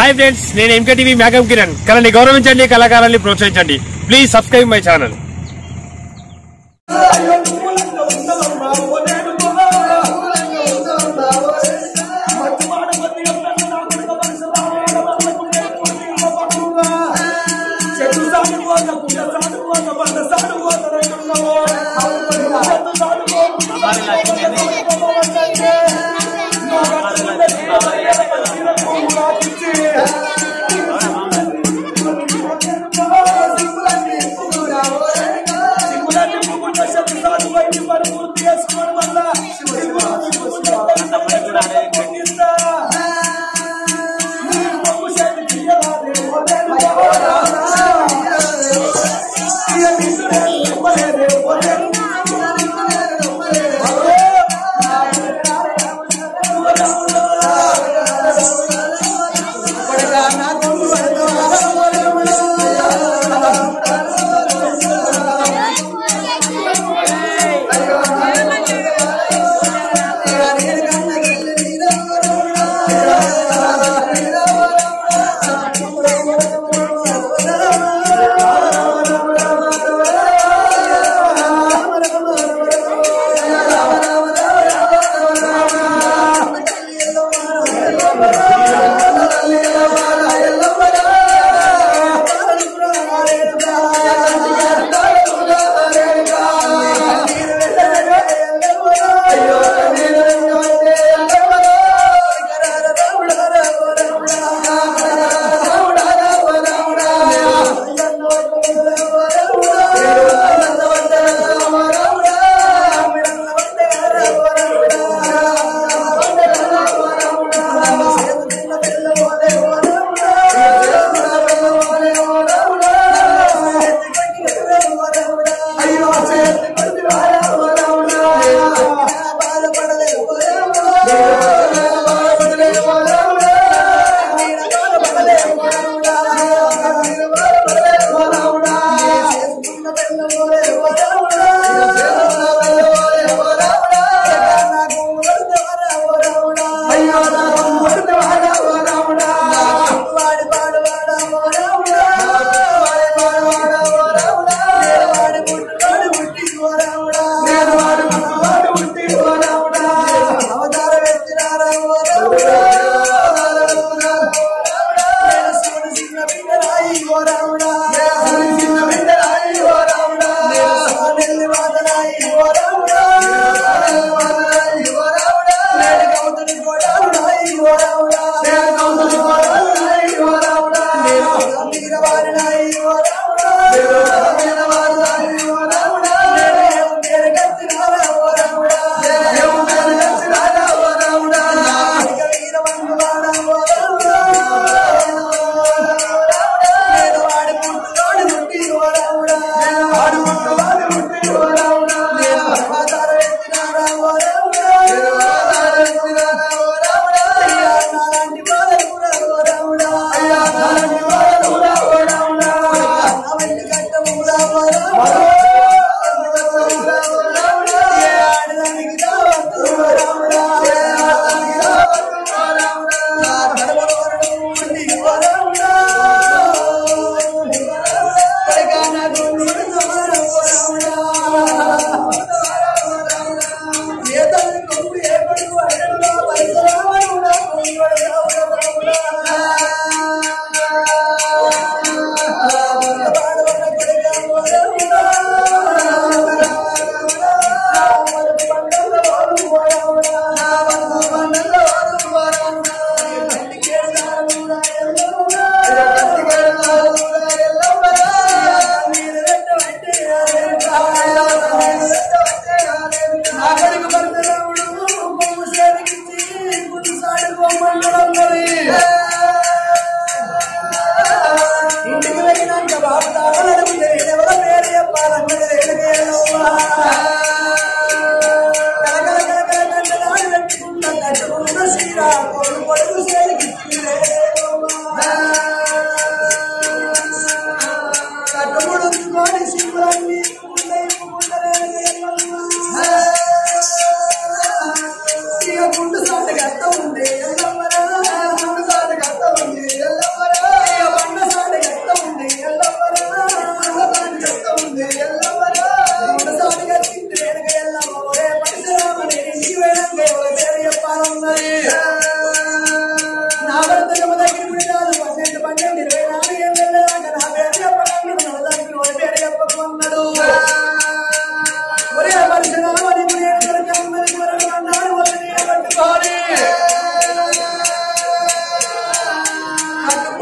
Hi friends నేను MK TV మేకం కిరణ్ కళని గౌరవించండి కళాకారాన్ని ప్రోత్సహించండి ప్లీజ్ సబ్స్క్రైబ్ మై ఛానల్ సింగులన్నీ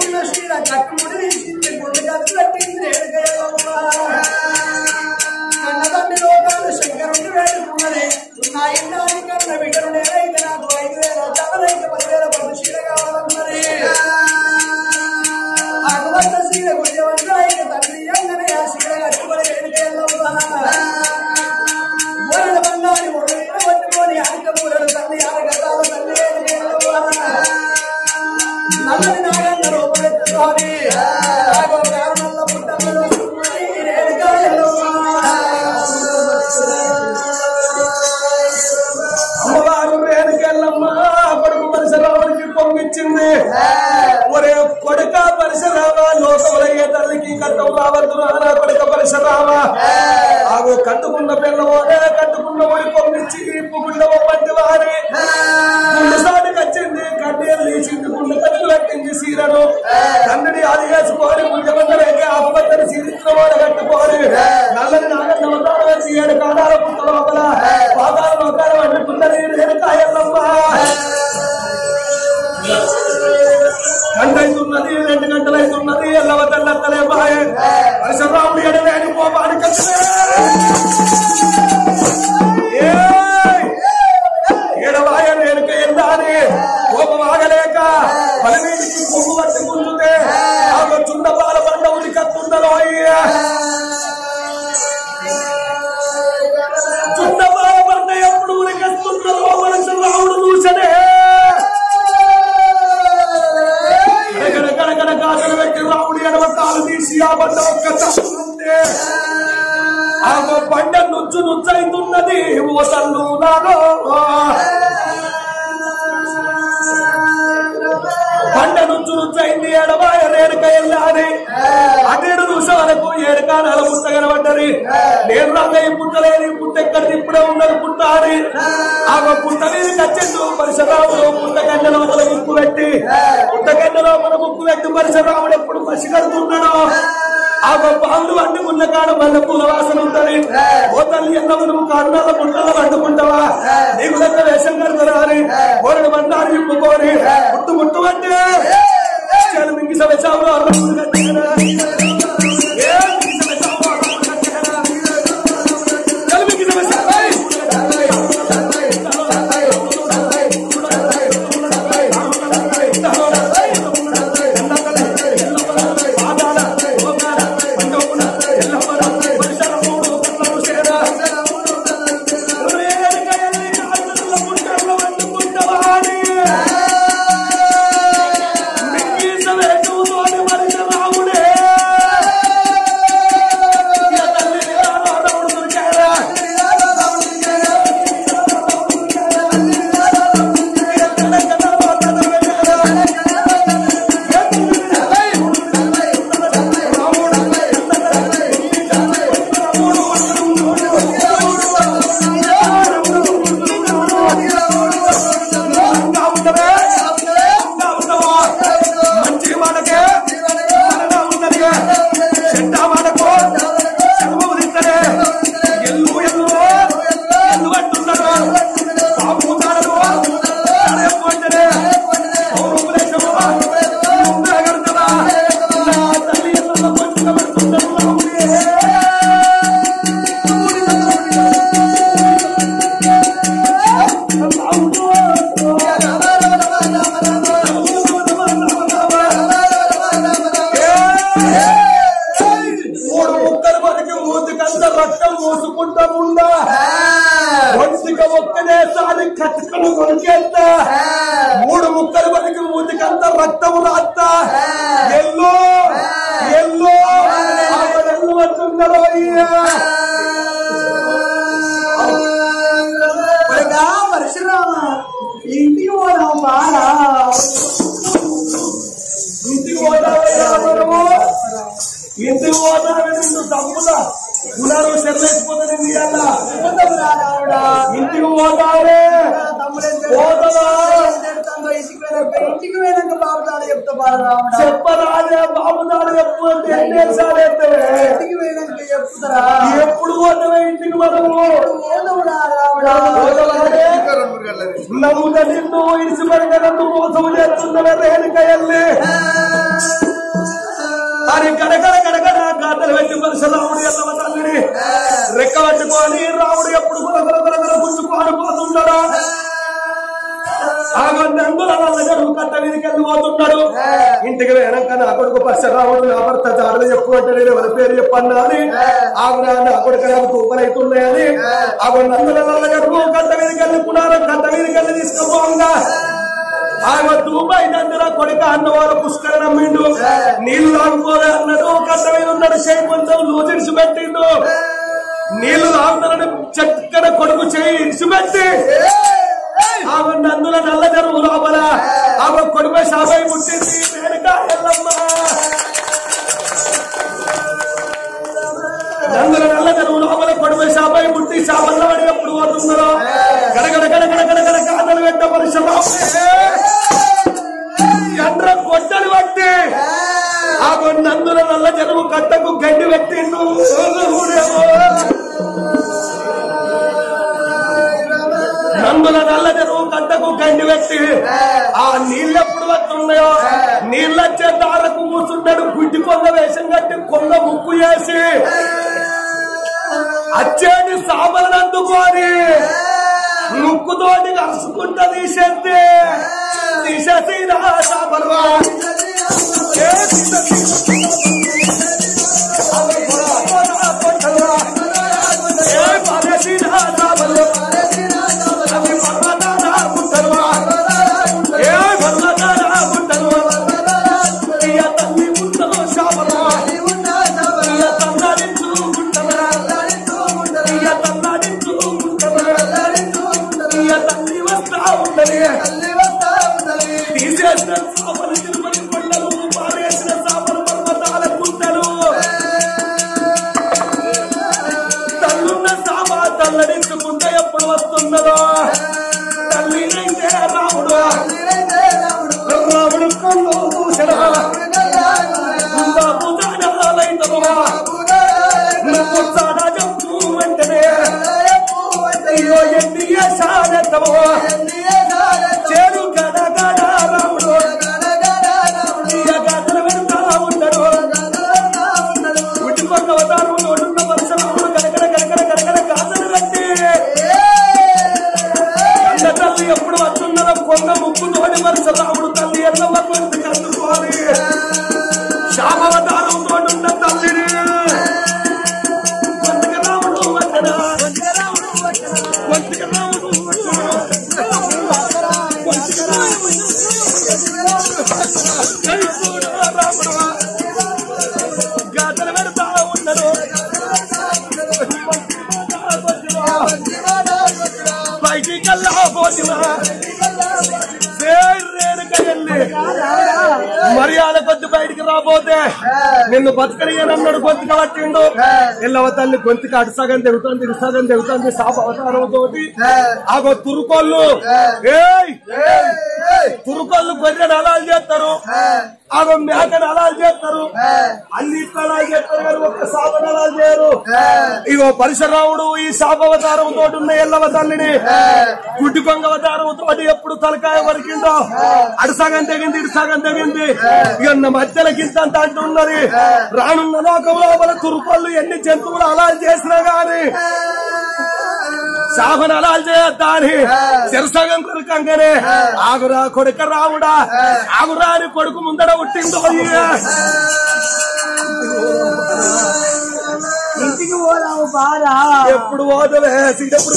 కట్టుకున్న శ్రీల కట్టుముడి తీసింది గుండె కట్టు కట్టింది రేణుకయ్యమ్మ కన్నదండి లోకాలు శంకరుని వేడుకున్నది నా ఇన్నాని కన్న బిడ్డలు నేనైతే నాకు ఐదు వేల తమలైతే పదివేల పట్టు చీర కావాలన్నది అటువంటి చీర గుడ్డవంతా ఇక తండ్రి అంగనే ఆ చీర కట్టుకొని రేణుకయ్యమ్మ మూలల బంగారి మురళిని పట్టుకొని అనిక మూలలు తల్లి ఆరగతాల తల్లి రేణుకయ్యమ్మ నల్లని నాగన్న రూపమెత్తుకొని నాగో కారణంలో పుట్టమ్మలో అమ్మవారు రేణుకెళ్ళమ్మ కొడుకు పరిసరావునికి పొంగిచ్చింది ఒరే కొడుక పరిసరావ లోకములయ్యే తల్లికి కట్టం రావద్దు నా కొడుక పరిసరావ ఆగో కట్టుకున్న పిల్లవోనే కట్టుకున్న ఒడి పొంగిచ్చి పుగుళ్ళ వంటి వారి గుండె సాటుకు వచ్చింది కన్నీరు తీసింది గుండె కట్టుకు కట్టింది సీరను తండ్రిని అది వేసుకొని ముంజమందరేకే అప్పత్తని సీరించిన వాడు కట్టుకోని నల్లని నాగన్న అవతారం వేసి ఏడు కాలాల పుట్ట లోపల పాదాల లోకాలు వండుకున్నది రేణుకాయల్లమ్మ గంటైతున్నది రెండు గంటలైతున్నది ఎల్లవ తెల్లత్తలే బాయ్ పరిశురాముడు ఎడలేని కోపానికి ఏడవాయ రేణుక ఎందాని కోపం ఆగలేక బలమీదికి కొమ్ము పట్టి ముందుతే ఆమె చుండ బాల బండ ఉడి కత్తుండలో అయ్యా చుండ బాల బండ ఎప్పుడు ఉరికెత్తుండలో మనసు రావుడు చూసనే గడగడ గడగడ గాజలు పెట్టి రాముడి ఎడమ కాలు తీసి ఆ బండ ఒక్క తప్పుంటే ఆ బండ నుచ్చు నుచ్చైతున్నది ఓ తల్లు నాలో బండ నుంచి నుంచైంది ఎడబాయ రేణుక వెళ్ళాలి అటేడు నిమిషాలకు ఏడు కాలాల పుట్ట కనబడ్డది నేను రంగయ్య పుట్టలేని పుట్ట ఎక్కడ ఇప్పుడే ఉన్నది పుట్ట అని ఆమె పుట్ట మీద కచ్చిండు పరిసరాములు పుట్ట కన్నెలో మన ముక్కు పెట్టి పుట్ట కన్నెలో మన ముక్కు పెట్టి పరిసరాముడు ఎప్పుడు పసి కడుతున్నాడో ఆ పాలు వండుకున్న కాడ మళ్ళీ పూల వాసన ఉంటది ఓ తల్లి ఎన్నవు నువ్వు కారణాల పుట్టలు వండుకుంటావా నీకు దగ్గర వేషం కడతారని కోరడు బండారు ఇప్పుకోని ముట్టు ముట్టు అంటే చాలా మింగి సమస్యలు అర్హులు కట్టినా ఏ మింగి సమస్యలు అర్హులు కట్టినా చాలా మింగి మంచి మనకే మరణ ఉన్నదిగా చెడ్డ మనకు చదువు తింటనే ఎల్లు ఎల్లు ఎల్లు అంటున్నారు పాపు తాడలు తాడే పోంటనే పౌరులేశము ఉండగలుగుతుందా నా తల్లి ఎల్లు కొంచెం పెడుతున్నారు మూడు ముక్కలు మనకి మూతికంత రక్తం మూసుకుంటా ఉందా ఒంటిక ఒక్కనేసారి కట్టుకుని కొనికేస్తా మూడు ముక్కలు మనకి మూతికంత రక్తం రాస్తా ఎల్లో ఎల్లో ఎల్లు వచ్చున్నారో అయ్యా పరశురామ ఇంటికి పోదాం బాగా ఇంటికి పోతావయ్యా మనము ఇంటికి పోతావే నిన్ను తమ్ముదా కులాలు చెర్లేసిపోతుంది ఇవాళ ఇంటికి పోతావే పోతవా? ఇంటికి పోయినాక బాబు తాడు చెప్తా బాల రావడా చెప్పరాదే బాబు నాడు ఎప్పుడు అంటే ఎన్నేసార్లు ఎత్తవే? ఇంటికి పోయినాక చెప్తారా ఎప్పుడు పోతావే ఇంటికి మనము పోతవుడా రావడా పోతవాడే? నమ్ముత నిన్ను ఇడిచిపెడక నన్ను మోసం చేస్తున్నవే రేణుకయల్లి అని గడగడ గడగడ గాథలు పెట్టి పరశురాముడు ఎల్లవ తల్లిని రెక్క పట్టుకొని రాముడు ఎప్పుడు గుర గుర గుర గుర గుంజుకొని పోతుండడా ఆమె నందుల వల్ల గడువు కట్ట మీదకి వెళ్ళి పోతున్నాడు ఇంటికి వెనక నా కొడుకు పరశురాముడు నా భర్త జాడలు చెప్పు అంటే నేను ఎవరి పేరు చెప్పన్నా అని ఆమె నా కొడుకు నాకు తూపలైతున్నాయని ఆమె నందుల వల్ల గడువు కట్ట మీదకి వెళ్ళుకున్నారు కట్ట మీదకి వెళ్ళి తీసుకుపోగా ఆమె తూపై నందుల కొడుక అన్నవారు పుష్కర నమ్మిండు నీళ్లు తాగుకోలే అన్నాడు కట్ట మీద ఉన్నాడు చేయి కొంచెం లూజిడిచి పెట్టిండు నీళ్లు తాగుతారని చక్కన కొడుకు చేయి ఇడిచిపెట్టి ఆమె నందుల నల్ల జరువు లోపల ఆమె కొడుకు శాపై పుట్టింది వేడుక ఎల్లమ్మ నందుల నల్ల జరువు లోపల కొడుకు శాపై పుట్టి శాపల్లో పడి ఎప్పుడు పోతున్నారో గడగడ గడగడ గడగడ కాదలు వెంట పరిశ్రమ ఎండ్ర కొట్టలు పట్టి ఆమె నందుల నల్ల జరువు కట్టకు గడ్డి పెట్టిండు నందుల నల్ల చెరువు గడ్డకు గండి పెట్టి ఆ నీళ్ళెప్పుడు వస్తున్నాయో నీళ్ళొచ్చే దారకు కూర్చుంటాడు గుడ్డి కొంగ వేషం కట్టి కొంగ ముక్కు వేసి అచ్చేటి సాబలను అందుకొని ముక్కుతోటి కలుసుకుంటా తీసేస్తే తీసేసి రా సాబలువా ఏ తీసేసి ఏ పరసి రా సాబలు అవి పర్వతాల పుట్టలువా ఏ పర్వతాల పుట్టలువా ఇయ తల్లి పుట్టలో శాపలువా ఇయ తన్నాడించు పుట్టలువా ఇయ తన్నాడించు పుట్టలువా ఇయ తల్లి వస్తా ఉండని తీసేసిన సాపలు తిరుమల కొండలు పారేసిన సాపలు పర్వతాల పుట్టలు తల్లున్న సామా తల్లడించుకుంటే ఎప్పుడు వస్తున్నదో తల్లినైతే రాముడు రాముడు కళ్ళు చూసిన భుజాలైతవా నువ్వు చాలా చెప్పు వెంటనే అయ్యో ఎన్ని సాగెత్తవో చేరు గడ గడ రాముడు ఇక గదల వెళ్తా ఉన్నాడు ఉట్టికొండ అవతారం నోడున్న పరశురాముడు గడగడ గడగడ గడగడ గాథలు కట్టి కన్న తల్లి ఎప్పుడు వస్తున్నదో కొండ ముక్కు తోడి పరశురాముడు తల్లి ఎల్ల వర్మంతి కట్టుకోవాలి శామవతారం తోడున్న తల్లిని కొండక రాముడు వచ్చడా కొండక రాముడు వచ్చడా కొండక రాముడు జై చూడు రాముడు గాథలు పెడతా ఉన్నాడు పైకి కల్లా పోతివా మర్యాద కొద్ది బయటికి రాబోతే నిన్ను బతకనియనన్నాడు గొంతుక పట్టిండు ఎల్లవ తల్లి గొంతుక అటు సగం తెగుతుంది ఇటు సగం తెగుతుంది సాప అవతారం తోటి ఆగో తురుకోళ్ళు ఏయ్ తురుకోళ్ళు గొర్రె నలాలు చేస్తారు ఆగో మేక నలాలు చేస్తారు అన్ని నలాలు చేస్తారు కానీ ఒక్క సాప నలాలు చేయరు ఇగో పరశురాముడు ఈ శాపవతారం తోటి ఉన్న ఎల్లవ తల్లిని గుడ్డి కొంగ అవతారం తోటి ఎప్పుడు తలకాయ వరికిందో అటు సగం తెగింది ఇటు సగం తెగింది ఇక నా మధ్యలో గింత అంత అంటున్నది రానున్న లోకం లోపల తురుకోళ్ళు ఎన్ని జంతువులు అలా చేసినా గాని శాపన అలా చేయొద్దా అని శిరసగం కొడుకంగానే ఆగురా కొడుక రావుడా ఆగురా అని కొడుకు ముందర పుట్టిందో అయ్యా. ఇంటికి పోదాము బాధ ఎప్పుడు పోతవే సీడెప్పుడు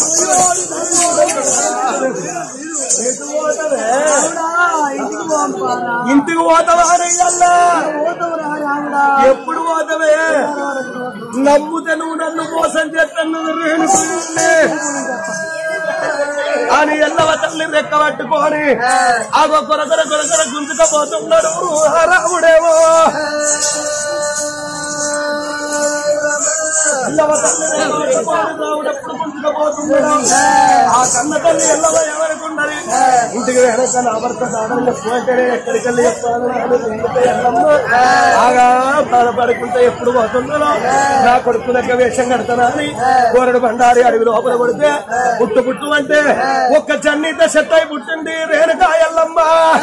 ఎటు పోతవే ఇంటికి పోంపారా ఇంటికి పోతావా అని అయ్యల్లా పోతావురా రాముడా ఎప్పుడు పోతవే నమ్ముతే నువ్వు నన్ను మోసం చేస్తాను అని ఎల్లవ తల్లి రెక్క పట్టుకొని ఆగో కొరకొర కొరకొర గుంజుకపోతున్నాడు ఆ రాముడేమో ఎల్లవ తల్లి రావుడప్పుడు పుట్టుకపోతున్నాడు ఆ కన్న తల్లి ఎల్లవ ఎవరికున్నది ఇంటికి వెనక నా భర్త సాధారణ పోతే ఎక్కడికి వెళ్ళి చెప్తాను బాగా బాధపడుకుంటే ఎప్పుడు పోతున్నాను నా కొడుకు దగ్గర వేషం కడతానా అని కోరడు బండారి అడవి లోపల పడితే పుట్టు పుట్టు అంటే ఒక్క చన్నీత సెట్ అయి పుట్టింది రేణుకా ఎల్లమ్మ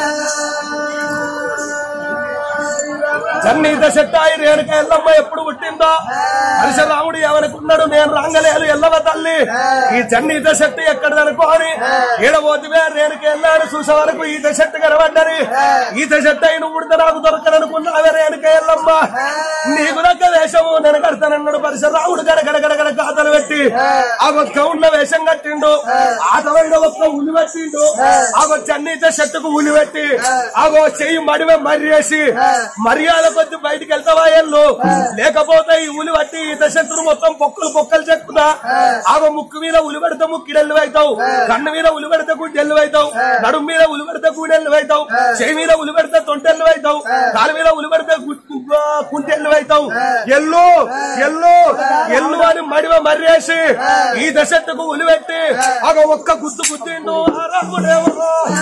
చన్నీత సెట్టాయి రేణుక ఎల్లమ్మ ఎప్పుడు పుట్టిందో పరశురాముడు ఎవరికున్నాడు నేను రాంగలేదు ఎల్లవ తల్లి ఈ చన్నీత చెట్టు ఎక్కడ అనుకోని ఏడబోతువే రేణుక వెళ్ళాడు చూసే వరకు ఈత చెట్టు కనబడ్డని ఈత చెట్టు అయిన ఉడితే నాకు దొరకననుకున్నావే రేణుక ఎల్లమ్మ నీకు దగ్గర వేషము నేను కడతానన్నాడు పరశురాముడు గడగడ గడగడ కాతలు పెట్టి ఆ ఒక్క ఉన్న వేషం కట్టిండు ఆటమైన ఒక్క ఉలి పెట్టిండు ఆ చన్నీత చెట్టుకు ఉలి పెట్టి ఆగో చెయ్యి మడివే మర్రేసి మర్యాద కొద్ది బయటికి వెళ్తావా ఎల్లు లేకపోతే ఈ ఉలి పట్టి ఈ దశత్రులు మొత్తం పొక్కలు పొక్కలు చెక్కుతా ఆగో ముక్కు మీద ఉలి పెడితే ముక్కిడెల్లు అవుతావు కన్ను మీద ఉలి పెడితే గుడ్డెల్లు అవుతావు నడుము మీద ఉలి పెడితే గుడెల్లు అవుతావు చెయ్యి మీద ఉలి పెడితే తొంటెల్లు అవుతావు కాలు మీద ఉలి పెడితే కుంటెల్లు అవుతావు ఎల్లు ఎల్లు ఎల్లు అని మడివ మర్రేసి ఈ దశత్తుకు ఉలి పెట్టి ఆగో ఒక్క గుద్దు గుద్దిండు ఆ రాముడేమో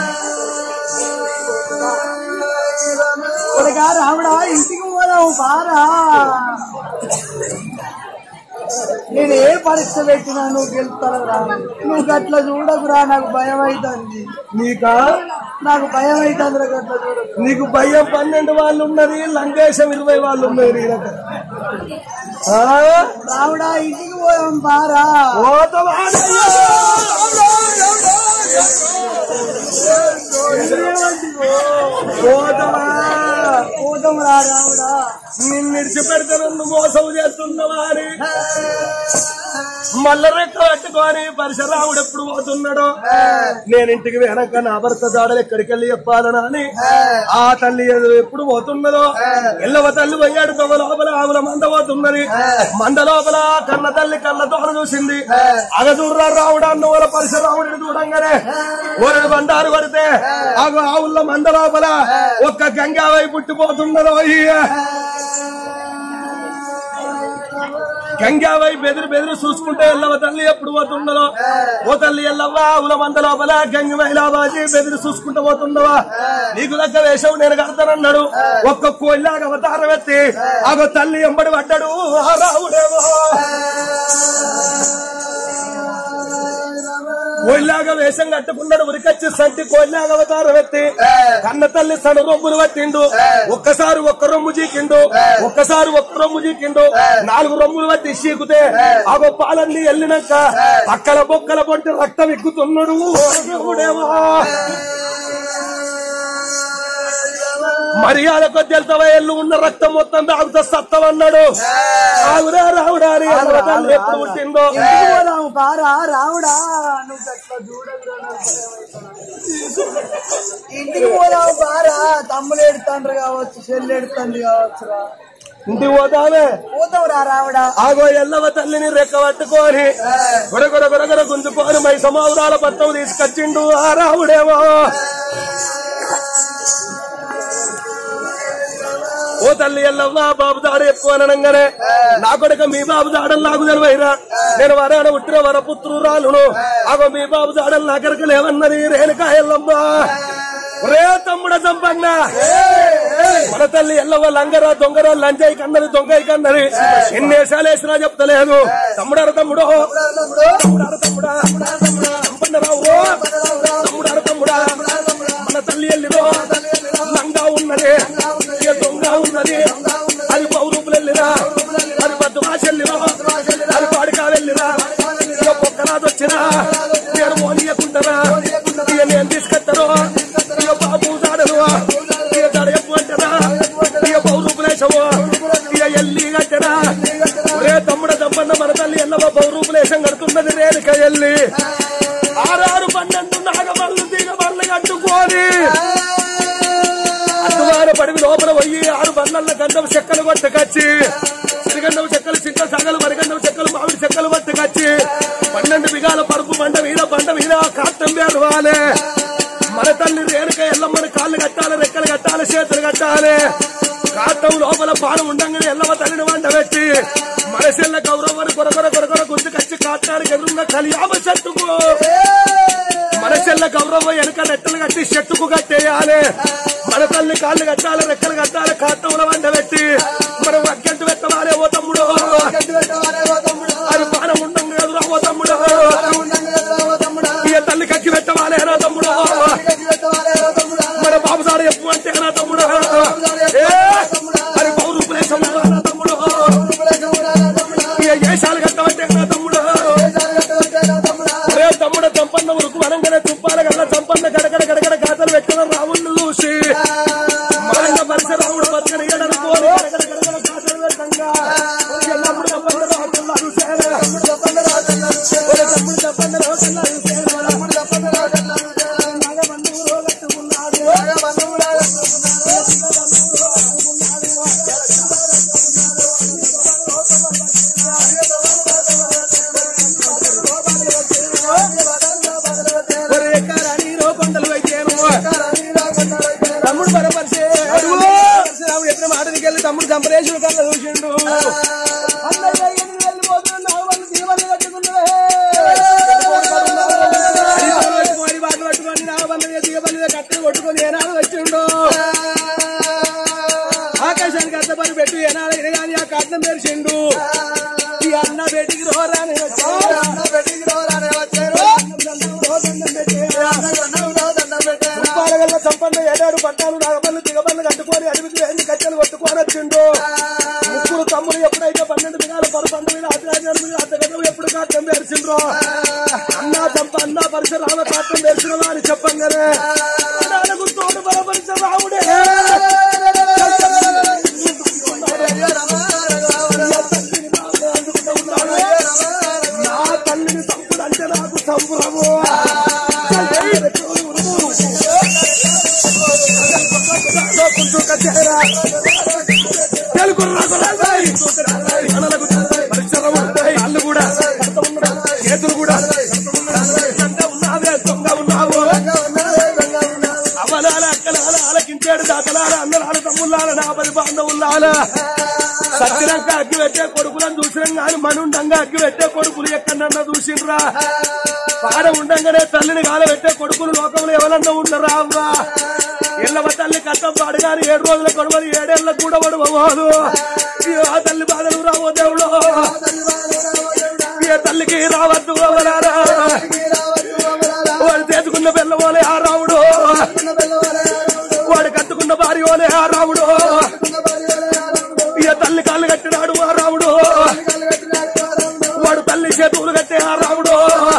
కొడుకా రాముడా ఇంటికి పోదాం బారా నేను ఏ పరీక్ష పెట్టినా నువ్వు గెలుస్తారా నువ్వు గట్ల చూడకురా నాకు భయం అవుతుంది నీకా నాకు భయం అవుతుంది గట్ల చూడకు నీకు భయం పన్నెండు వాళ్ళు ఉన్నది లంకేశం ఇరవై వాళ్ళు ఉన్నది నీ దగ్గర ఆ? రాముడా ఇంటికి పోదాం బారా పోతవాడయ్యా! పోతవా పోదాం రా రాముడా నిన్ను విడిచిపెడితే నన్ను మోసం చేస్తున్నవా అని మల్ల రెక్క పట్టుకొని పరశురాముడు ఎప్పుడు పోతున్నాడో నేను ఇంటికి వెనక నా భర్త దాడలు ఎక్కడికి వెళ్ళి చెప్పాలనా అని ఆ తల్లి ఎప్పుడు పోతున్నదో ఎల్లవ తల్లి పోయాడు తమ లోపల ఆవుల మంద పోతున్నది మంద లోపల కన్న తల్లి కళ్ళ తోడ చూసింది అగదూర్రా రావుడు అన్న వాళ్ళ పరశురాముడిని చూడంగానే ఊరడు బండారు పడితే ఆగు ఆవుల మంద లోపల ఒక్క గంగావై పుట్టిపోతున్నదో అయ్య గంగావై బెదిరి బెదిరి చూసుకుంటే ఎల్లవ తల్లి ఎప్పుడు పోతుండదో ఓ తల్లి ఎల్లవ్వ ఉల మంద లోపల గంగమైలా బాజీ బెదిరి చూసుకుంటూ పోతుండవా నీకు దగ్గర వేషం నేను కడతానన్నాడు ఒక్క కోయిలాగా అవతారం ఎత్తి ఆగో తల్లి ఎంబడి పడ్డాడు ఆ రావుడేమో కోయిలాగా వేషం కట్టుకున్నాడు ఉరికచ్చి సంటి కోయిలాగా అవతారం ఎత్తి కన్న తల్లి సన రొమ్ములు పట్టిండు ఒక్కసారి ఒక్క రొమ్ము చీకిండు ఒక్కసారి ఒక్క రొమ్ము చీకిండు నాలుగు రొమ్ములు పట్టి చీకుతే ఆగో పాలన్నీ వెళ్ళినాక అక్కల బొక్కల పొంటి రక్తం ఎక్కుతున్నాడు ఓ దేవుడేమో. మర్యాద కొద్ది వెళ్తావా ఎల్లు ఉన్న రక్తం మొత్తం తాగుతా సత్తమన్నాడు ఆగురా రావుడా అని ఎల్లవ తల్లి ఎప్పుడు పుట్టిందో ఇంటికి పోదాం బారా రాముడా నువ్వు గట్ల చూడకురా నాకు భయం అవుతుంది. ఇంటికి పోదాం బారా తమ్ముడు ఎడుతాండ్రు కావచ్చు చెల్లి ఎడుతుంది కావచ్చురా ఇంటికి పోతావే పోతాం రా రాముడా ఆగో ఎల్లవ తల్లిని రెక్క పట్టుకొని గొరగొర గొరగొర గుంజుకొని మై సమావురాల పత్రం తీసుకొచ్చిండు ఆ రావుడేమో ఓ తల్లి ఎల్లవ్వ బాబు దాడు ఎక్కువ అనగానే నా కొడుక మీ బాబు దాడలు నాకు తెలివైరా నేను వరాన పుట్టిన వరపుత్రురాలును ఆగో మీ బాబు దాడలు నాకరికి లేవన్నది రేణుకా ఎల్లమ్మ రే తమ్ముడ చంపన్న మన తల్లి ఎల్లవ లంగరా దొంగరా లంజాయి కన్నది దొంగయి కన్నది ఎన్ని వేషాలు వేసినా చెప్తలేదు తమ్ముడారు తమ్ముడు తమ్ముడారు తమ్ముడా చంపన్నరావు తమ్ముడారు తమ్ముడా మన తల్లి ఎల్లిదో లంగా ఉన్నది ఇక దొంగ ఉన్నది అది పౌరూపులు వెళ్ళిరా అది బద్దుమాష వెళ్ళిరా అది పాడికా వెళ్ళిరా ఇక పొక్కరాదు వచ్చినా నేను మోనియకుంటారా ఇక నేను తీసుకొస్తాను ఇక బాబు దాడరు ఇక దడ ఎక్కువ అంటారా ఇక పౌరూపులేశము ఇక ఎల్లి కట్టరా రే తమ్ముడ దమ్మన్న మన తల్లి ఎల్లవ పౌరూపులేశం కడుతున్నది రేణుక ఎల్లి ఆరారు పన్నెండు నాగమల్లు తీగ బర్లు కట్టుకొని అద్దువార పడివి లోపల పోయి ఆరు బండ్ల గంధం చెక్కలు కొట్టుకొచ్చి సిరిగంధం చెక్కలు చింత సగలు మరిగంధం చెక్కలు మామిడి చెక్కలు కొట్టుకొచ్చి పన్నెండు బిగాల పరుపు బండ మీద బండ మీద కాత్తం వేరువాలే మన తల్లి రేణుక ఎల్లమ్మని కాళ్ళు కట్టాలి రెక్కలు కట్టాలి చేతులు కట్టాలి కాటం లోపల పానం ఉండంగానే ఎల్లవ తల్లిని వంట పెట్టి మనసెల్ల గౌరవాన్ని కొరకొర కొరకొర గుర్తుకొచ్చి కాటానికి ఎదురున్న కలియామ చెట్టుకు మనసెల్ల గౌరవం వెనక రెట్టలు కట్టి చెట్టుకు కట్టేయాలి మన తల్లి కాళ్ళు కట్టాలి రెక్కలు కట్టాలి కాటంలో వంట పెట్టి మనం అగ్గంటు పెట్టవాలే ఓ తమ్ముడు అది పానం ఉండంగా ఎదురా ఓ తమ్ముడు ఇక తల్లి కక్కి పెట్టవాలే రా తమ్ముడు మన బాబు సార్ చెప్పు అంటే నా తమ్ముడు ఏ, మరి పౌరు ప్లేసం నా తమ్ముడు ఇక ఏషాలు కట్టమంటే నా తమ్ముడు ఒరే తమ్ముడు చంపన్న ఉరుకు వనంగానే తుప్పాల గల్ల చంపన్న గడగడ గడగడ గాతలు పెట్టిన రావుణ్ణి చూసి మరణ మనిషి రావుడు బతకని ఎడను కోరి గడగడ గడగడ గాతలు పెట్టంగా ఎల్లప్పుడు చంపన్న రావుతున్నా చూసేరా. ఒరే తమ్ముడు చంపన్న రావుతున్నా చూసేరా. మగబంధువు రోగట్టుకున్నాడు. ఒరే ఎక్కారాని రో కొండలు వైద్యేను. తమ్ముడు పరపరిచే రాముడు ఎప్పుడు మాటనికి వెళ్ళి తమ్ముడు చంపరేశుడు కళ్ళ చూసిండు అన్నయ్య ఎన్ని వెళ్ళిపోతున్నాడు నా వాళ్ళు దీవెనలు కట్టుకున్నాడే. అది బాగా పట్టుకొని, బాగా పట్టుకొని, నా వాళ్ళ మీద దీవెనల మీద కట్టెలు కొట్టుకొని ఏనాడు వచ్చిండు ఆకాశానికి అద్దపని పెట్టి ఏనాడైనా కానీ ఆ కట్నం తెరిచిండు ఈ అన్న బేటికి రోరాని రూపాయల సంపన్న ఏడాడు పట్టాలు నాగపల్లి దిగబల్లు కట్టుకొని అడవికి ఎన్ని కట్టెలు కొట్టుకొని వచ్చిండు ముగ్గురు తమ్ముడు ఎప్పుడైతే పన్నెండు దినాలు పదకొండు మీద అత్యాచారం మీద అత్తగతం ఎప్పుడు కాటం పేర్చిండ్రో అన్నా చంప అన్నా పరశురామ కాటం పేర్చిన అని చెప్పంగానే నాలుగు తోడు బలపరిచ రావుడే నా తల్లిని తమ్ముడు అంటే నాకు సంబరము కొంచెం కచ్చారా తెలుగు కాళ్ళు కూడా చేతులు కూడా అంతా ఉన్నావే దొంగ ఉన్నావు అవలాల అక్కలాల ఆలకించాడు దాతలాల అందరాల తమ్ముళ్ళాల నా పది బాంధవుల్లాల సత్యరంగా అగ్గి పెట్టే కొడుకులను చూసినాం కానీ మనుండంగా అగ్గి పెట్టే కొడుకులు ఎక్కడన్నా చూసిండ్రా పాడ ఉండంగానే తల్లిని గాల పెట్టే కొడుకులు లోకంలో ఎవరన్నా ఉన్నారా అవ్వా ఎల్లవ తల్లి కట్టం పాడు కానీ ఏడు రోజుల కొడవలు ఏడేళ్లకు కూడా పడవదు ఆ తల్లి బాధలు రావో దేవుడు ఏ తల్లికి రావద్దు అవలారా వాడు తెచ్చుకున్న పిల్లవోలే ఆ రావుడు వాడు కట్టుకున్న భార్య ఓలే ఆ రావుడు ఇక తల్లి కాళ్ళు కట్టినాడు ఆ రావుడు వాడు తల్లి చేతులు కట్టే ఆ రావుడు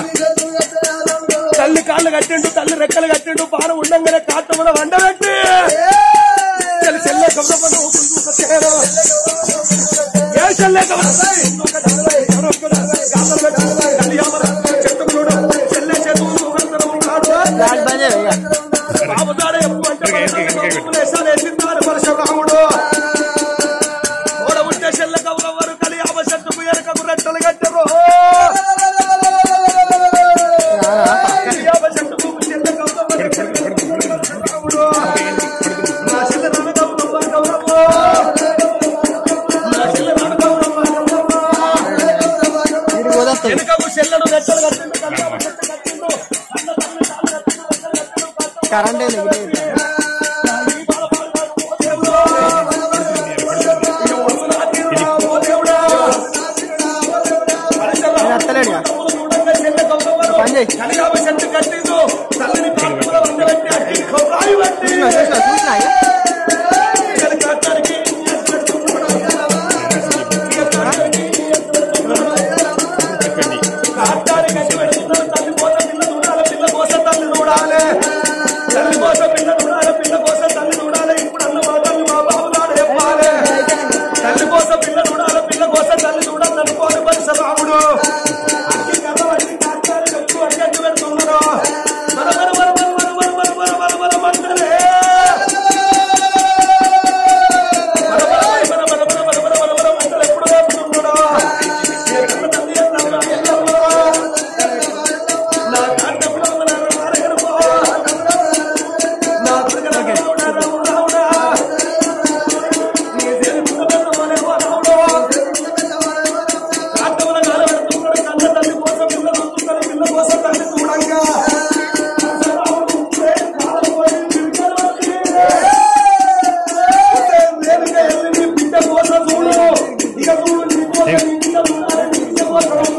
తల్లి కాళ్ళు కట్టిండు తల్లి రెక్కలు కట్టిండు పాన ఉండంగానే కాటముల వండబెట్టి చెల్లి చెల్లె కమలపను ఊపుకుంటూ కట్టేరు. ఏ చెల్లె కమల- గాథలు పెట్టు, కళ్యామర, చెట్టుకు చూడు, చెల్లె చేతులు ఊగంతరం ఉన్నాడు. బాబుదాడ ఎప్పు అంటే పరశురాముడు వేసిందారు పరశురాముడు. ఓడ ఉంటే చెల్ల కౌరవ్వరు కలియామ చెట్టుకు ఎనకకు రెట్టలు కట్టెరు. కలియామ చెట్టుకు చెల్ల కౌరవ్వరు పరశురాముడు. నా చెల్ల నాన్న కౌరవ్వ కౌరవ్వ. నా చెల్ల నాన్న కౌరవ్వ కౌరవ్వ. వెనుకకు చెల్లెడు రెట్టలు కట్టిండు కలియామ చెట్టు కట్టిండు అన్న తల్లి తాను కట్టిండు రెట్టలు కట్టిండు కరెంట్ ఎత్తలేడు పని చేయి. చూసినా చూసినా తల్లి కోసం పిల్ల ఒక ఇంటికి ఉన్నారు, ఇంటికి పోతారు.